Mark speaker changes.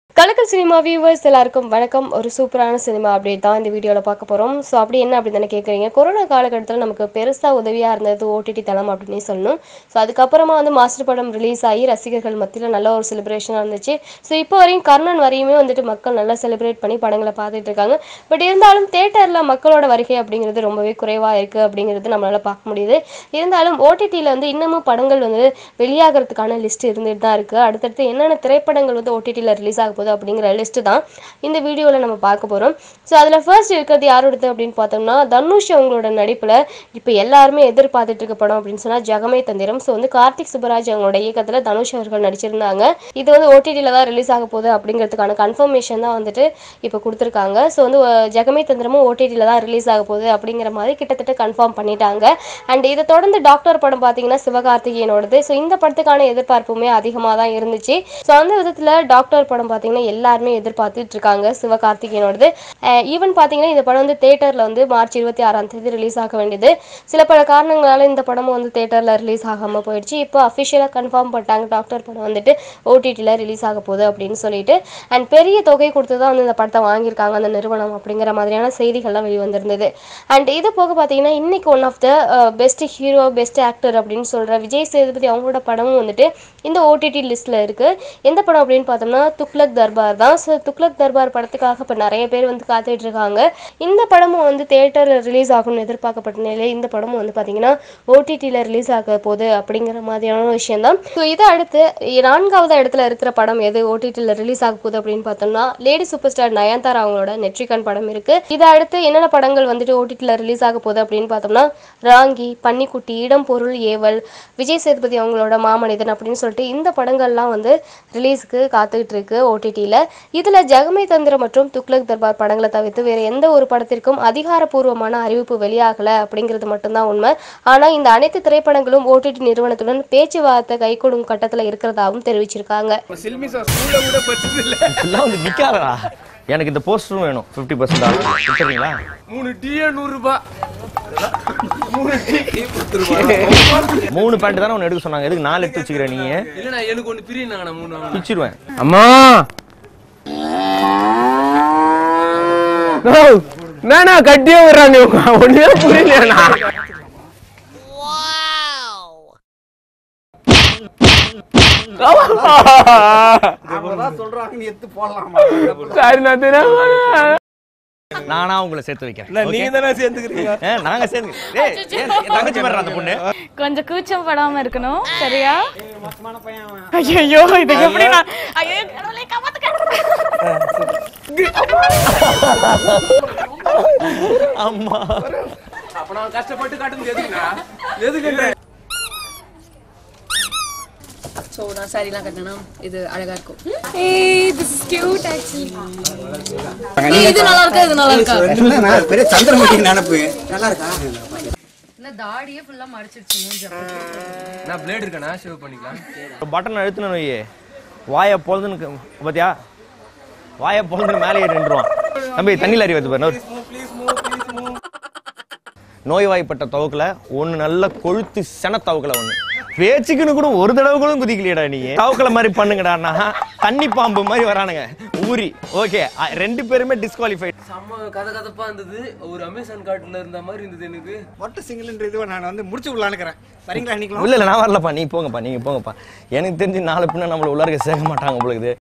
Speaker 1: கலக்கல் cinema viewers எல்லாருக்கும் வணக்கம் ஒரு சூப்பரான சினிமா அப்டேட் தான் இந்த வீடியோவில் பார்க்க போகிறோம் ஸோ அப்படி என்ன அப்படி தானே கேட்குறீங்க கொரோனா காலகட்டத்தில் நமக்கு பெருசாக உதவியாக இருந்தது ஓடிடி தளம் அப்படின்னே சொல்லணும் ஸோ அதுக்கப்புறமா வந்து மாஸ்டர் படம் ரிலீஸ் ஆகி ரசிகர்கள் மத்தியில் நல்ல ஒரு செலிப்ரேஷனாக இருந்துச்சு ஸோ இப்போ வரையும் கர்ணன் வரையுமே வந்துட்டு மக்கள் நல்லா செலிப்ரேட் பண்ணி படங்களை பார்த்துட்டு இருக்காங்க பட் இருந்தாலும் தேட்டரில் மக்களோட வருகை அப்படிங்கிறது ரொம்பவே குறைவாக இருக்குது அப்படிங்கிறது நம்மளால் பார்க்க முடியுது இருந்தாலும் ஓடிடியில் வந்து இன்னமும் படங்கள் வந்து வெளியாகிறதுக்கான லிஸ்ட் இருந்துட்டு தான் இருக்குது அடுத்தடுத்து என்னென்ன திரைப்படங்கள் வந்து ஓடிடியில் ரிலீஸ் ஆக போகுது அப்படிங்கிற லிஸ்ட்டு தான் இந்த வீடியோவில் நம்ம பார்க்க போகிறோம் ஸோ அதில் ஃபர்ஸ்ட் இருக்கிறது யாரோடது அப்படின்னு பார்த்தோம்னா தனுஷ் அவங்களோட நடிப்பில் இப்போ எல்லாருமே எதிர்பார்த்துட்டு இருக்க படம் அப்படின்னு சொன்னால் ஜெகமே தந்திரம் ஸோ வந்து கார்த்திக் சுப்பராஜ் அவங்களோட இயக்கத்தில் தனுஷ் அவர்கள் நடிச்சிருந்தாங்க இது வந்து ஓடிடியில் தான் ரிலீஸ் ஆக போகுது அப்படிங்கிறதுக்கான கன்ஃபர்மேஷன் தான் வந்துட்டு இப்போ கொடுத்துருக்காங்க ஸோ வந்து அஹ், ஜெகமே தந்திரமும் ஓடிடியில் தான் ரிலீஸ் ஆக போகுது அப்படிங்கிற மாதிரி கிட்டத்தட்ட கன்ஃபார்ம் பண்ணிட்டாங்க அண்ட் இதை தொடர்ந்து டாக்டர் படம் பார்த்தீங்கன்னா சிவகார்த்திகேயனோடது ஸோ இந்த படத்துக்கான எதிர்பார்ப்புமே அதிகமாக தான் இருந்துச்சு ஸோ அந்த விதத்தில் டாக்டர் படம் பார்த்தீங்கன்னா எல்லாருமே எதிர்பார்த்துட்டு இருக்காங்க சிவகார்த்திகேயனோடது ஈவன் பார்த்தீங்கன்னா இந்த படம் வந்து தேட்டரில் வந்து மார்ச் இருபத்தி ஆறாம் தேதி ரிலீஸ் ஆக வேண்டியது சில பல காரணங்களால இந்த படமும் வந்து தேட்டரில் ரிலீஸ் ஆகாமல் போயிடுச்சு இப்போ அஃபிஷியலாக கன்ஃபார்ம் பண்ணிட்டாங்க டாக்டர் படம் வந்துட்டு ஓடிடியில் ரிலீஸ் ஆக போகுது அப்படின்னு சொல்லிட்டு அண்ட் பெரிய தொகை கொடுத்து தான் வந்து இந்த படத்தை வாங்கியிருக்காங்க அந்த நிறுவனம் அப்படிங்கிற மாதிரியான செய்திகள்லாம் வெளிவந்திருந்தது அண்ட் இது போக பார்த்தீங்கன்னா இன்னைக்கு one of the best hero best actor அப்படின்னு சொல்கிற விஜய் சேதுபதி அவங்களோட படமும் வந்துட்டு இந்த ஓடிடி லிஸ்ட்டில் இருக்குது எந்த படம் அப்படின்னு பார்த்தோம்னா துக்ளக் தர்பார் தான் ஸோ துக்ளக் தர்பார் படத்துக்காக இப்போ நிறைய பேர் வந்து காத்துட்டு இருக்காங்க இந்த படமும் வந்து தேட்டரில் ரிலீஸ் ஆகும்னு எதிர்பார்க்கப்பட்ட நிலையில் இந்த படமும் வந்து பார்த்தீங்கன்னா ஓடிடியில் ரிலீஸ் ஆக போகுது அப்படிங்கிற மாதிரியான விஷயம் தான் ஸோ இதை அடுத்து நான்காவது இடத்துல இருக்கிற படம் எது ஓடிடியில் ரிலீஸ் ஆக போகுது அப்படின்னு பார்த்தோம்னா லேடி சூப்பர் ஸ்டார் நயன்தாரா அவங்களோட நெட்ரிகன் படம் இருக்கு இதை அடுத்து என்னென்ன படங்கள் வந்துட்டு ஓடிடியில் ரிலீஸ் ஆக போகுது அப்படின்னு பார்த்தோம்னா ராங்கி பன்னிக்குட்டி இடம் பொருள் ஏவல் விஜய் சேதுபதி அவங்களோட மாமனிதன் அப்படின்னு சொல்லிட்டு இந்த படங்கள்லாம் வந்து ரிலீஸ்க்கு காத்துக்கிட்டு இருக்கு ஓடிடியில் இதில் ஜெகமே தந்திரம் மற்றும் துக்ளக் தர்பார் படங்களை தவிர்த்து வேறு எந்த ஒரு படத்திற்கும் அதிகாரப்பூர்வமான அறிவிப்பு வெளியாகலை அப்படிங்கிறது மட்டும்தான் உண்மை ஆனால் இந்த அனைத்து திரைப்படங்களும் ஓடிடி நிறுவனத்துடன் பேச்சுவார்த்தை கைகொடும் கட்டத்தில் இருக்கிறதாகவும் தெரிவிச்சிருக்காங்க
Speaker 2: சில்மிசா ஸ்கூல்ல கூட படிச்சது இல்ல
Speaker 3: எல்லாம் வந்து நிக்காதடா எனக்கு இந்த போஸ்டரும் வேணும் ஃபிஃப்டி பர்சன்ட் கொடுத்துறீங்களா
Speaker 2: மூணு டீயே நூறு ரூபாய் மூணு டீ பத்து ரூபாய்
Speaker 3: மூணு பேண்ட் தானே ஒன்று எடுக்க சொன்னாங்க எதுக்கு நாலு எடுத்து வச்சுக்கிற நீ
Speaker 2: இல்லண்ணா எனக்கு ஒண்ணு பிரியுனாங்கண்ணா மூணு வாங்கணும்.
Speaker 3: பிச்சிருவேன்
Speaker 2: அம்மா நானா கட்டியே விடுறாங்க இவங்க ஒண்ணுமே புரியலையாண்ணா சரி நான் தெரியாம
Speaker 3: நானா உங்களை சேர்த்து வைக்கிறேன்
Speaker 2: நீங்க தானே சேர்ந்துக்கிறீங்க
Speaker 3: ஏ, நாங்க சேர்ந்து ஏய், ஏன் என் தங்கச்சி மாதிரி அந்த பொண்ணு
Speaker 4: கொஞ்சம் கூச்சம் படாம இருக்கணும் சரியா ஐயோ இது எப்படி நான் ஐயோ கடவுளே காப்பாத்துக்க
Speaker 3: ஆமா
Speaker 2: அப்ப நான் கஷ்டப்பட்டு காட்டுறது எதுக்குண்ணா எதுக்கு
Speaker 5: ஸோ நான் சாரிலாம் கட்டினா இது அழகா இருக்கும் ஏய் திஸ் இஸ் கியூட் ஆக்சுவலி இது நல்லா இருக்கா இது நல்லா இருக்கா
Speaker 6: நான் பெரிய சந்திரமுகி நினப்பு நல்லா இருக்கா
Speaker 5: இந்த தாடியே ஃபுல்லா மடிச்சிருச்சு மூஞ்ச
Speaker 2: நான் பிளேட் இருக்கேண்ணா ஷேவ் பண்ணிக்கலாம்
Speaker 3: பட்டன் அழுத்தின நோய் வாயை பொழுதுன்னு பாத்தியா வாயை பொழுதுன்னு மேலே ஏறி நின்றுவான் தம்பி தண்ணியில் அறி வந்து பாரு நோய்வாய்ப்பட்ட தவக்குல ஒண்ணு நல்ல கொழுத்து சென தவக்குல ஒண்ணு பேச்சுக்குன்னு கூட ஒரு தடவை கூட குதிக்கலையடா நீ தவக்கல மாதிரி பண்ணுங்கடான்னா தண்ணி பாம்பு மாதிரி வரானுங்க ஊரி ஓகே ரெண்டு பேருமே டிஸ்குவாலிஃபைட்
Speaker 2: செம்ம கதை கதப்பா இருந்தது ஒரு அமேசான் காட்டுல இருந்த மாதிரி இருந்தது எனக்கு
Speaker 6: மொட்டை சிங்கிள்ன்ற இதுவை நான் வந்து முடிச்சு விடலான்னுக்கிறேன் வரீங்களா இன்னைக்கு
Speaker 3: இல்ல இல்ல நான் வரலப்பா நீ போங்கப்பா நீங்க போங்கப்பா எனக்கு தெரிஞ்சு நாலு பின்ன நம்மள உள்ளாருக்க சேர்க்க மாட்டாங்க உங்களுக்கு